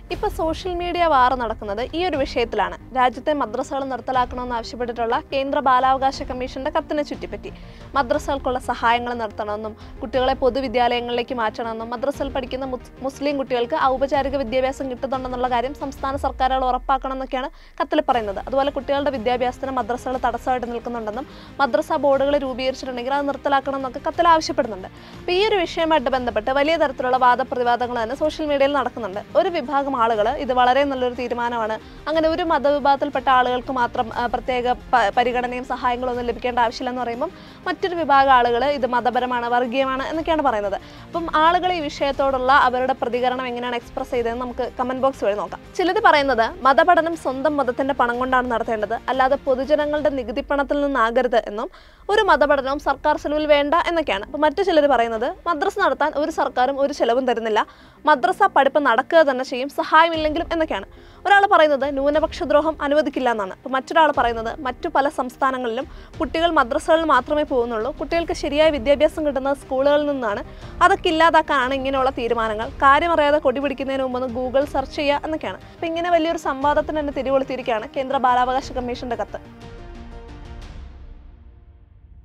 ഇപ്പോൾ social media വാർ നടക്കുന്നത് ഈ ഒരു വിഷയത്തിലാണ് രാജ്യത്തെ മദ്രസകൾ നിർത്തലാക്കണമെന്ന് ആവശ്യപ്പെട്ടിട്ടുള്ള കേന്ദ്ര ബാലാവകാശ കമ്മീഷന്റെ കത്തിനെ ചുറ്റിപ്പറ്റി മദ്രസകൾക്കുള്ള സഹായങ്ങൾ നിർത്തണമെന്നും കുട്ടികളെ പൊതുവിദ്യാലയങ്ങളിലേക്ക് മാറ്റണമെന്നും മദ്രസയിൽ പഠിക്കുന്ന മുസ്- മുസ്ലിം കുട്ടികൾക്ക് ഔപചാരിക വിദ്യാഭ്യാസം കിട്ടുന്നുണ്ടെന്നുള്ള കാര്യം സംസ്ഥാന സർക്കാരുകൾ ഉറപ്പാക്കണമെന്നൊക്കെയാണ് കത്തിൽ പറയുന്നത് അതുപോലെ കുട്ടികളുടെ വിദ്യാഭ്യാസത്തിന് മദ്രസകൾ തടസ്സമായിട്ട് നിൽക്കുന്നുണ്ടെന്നും മദ്രസ ബോർഡുകൾ രൂപീകരിച്ചിട്ടുണ്ടെങ്കിൽ അത് നിർത്തലാക്കണം എന്നൊക്കെ കത്തിൽ ആവശ്യപ്പെടുന്നുണ്ട് അപ്പോൾ ഈ ഒരു വിഷയമായിട്ട് ബന്ധപ്പെട്ട് വലിയ തരത്തിലുള്ള വാദപ്രതിവാദങ്ങൾ തന്നെ സോഷ്യൽ മീഡിയയിൽ നടക്കുന്നുണ്ട് ഒരു വിഭാഗം ആളുകൾ ഇത് വളരെ നല്ലൊരു തീരുമാനമാണ് അങ്ങനെ ഒരു മതവിഭാഗത്തിൽപ്പെട്ട ആളുകൾക്ക് മാത്രം ആ, പ്രത്യേക പ- പരിഗണനയും സഹായങ്ങളും ഒന്നും ലഭിക്കേണ്ട ആവശ്യമില്ലെന്ന് പറയുമ്പം മറ്റൊരു വിഭാഗം ആളുകൾ ഇത് മതപരമാണ് വർഗീയമാണ് എന്നൊക്കെയാണ് പറയുന്നത് അപ്പം ആളുകൾ ഈ വിഷയത്തോടുള്ള അവരുടെ പ്രതികരണം എങ്ങനെയാണ് എക്സ്പ്രസ് ചെയ്തതെന്ന് നമുക്ക് കമന്റ് ബോക്സ് വഴി നോക്കാം ചിലത് പറയുന്നത് മതപഠനം സ്വന്തം മതത്തിന്റെ പണം കൊണ്ടാണ് നടത്തേണ്ടത് അല്ലാതെ പൊതുജനങ്ങളുടെ നികുതി പണത്തിൽ നിന്നാകരുത് എന്നും ഒരു മതപഠനവും സർക്കാർ ചെലവിൽ വേണ്ട എന്നൊക്കെയാണ് അപ്പോൾ മറ്റു ചിലർ പറയുന്നത് മദ്രസ നടത്താൻ ഒരു സർക്കാരും ഒരു ചെലവും തരുന്നില്ല മദ്രസ പഠിപ്പ് നടക്കുക തന്നെ ചെയ്യും സഹായമില്ലെങ്കിലും എന്നൊക്കെയാണ് ഒരാൾ പറയുന്നത് ന്യൂനപക്ഷ ദ്രോഹം അനുവദിക്കില്ല എന്നാണ് അപ്പോൾ മറ്റൊരാൾ പറയുന്നത് മറ്റു പല സംസ്ഥാനങ്ങളിലും കുട്ടികൾ മദ്രസകളിൽ മാത്രമേ പോകുന്നുള്ളൂ കുട്ടികൾക്ക് ശരിയായ വിദ്യാഭ്യാസം കിട്ടുന്നത് സ്കൂളുകളിൽ നിന്നാണ് അതൊക്കെ ഇല്ലാതാക്കാനാണ് ഇങ്ങനെയുള്ള തീരുമാനങ്ങൾ കാര്യമറിയാതെ കൊടി പിടിക്കുന്നതിന് മുമ്പ് ഒന്ന് ഗൂഗിൾ സെർച്ച് ചെയ്യുക എന്നൊക്കെയാണ് അപ്പോൾ ഇങ്ങനെ വലിയൊരു സംവാദത്തിന് തന്നെ തിരികൊളുത്തിയിരിക്കുകയാണ് കേന്ദ്ര ബാലാവകാശ കമ്മീഷന്റെ കത്ത്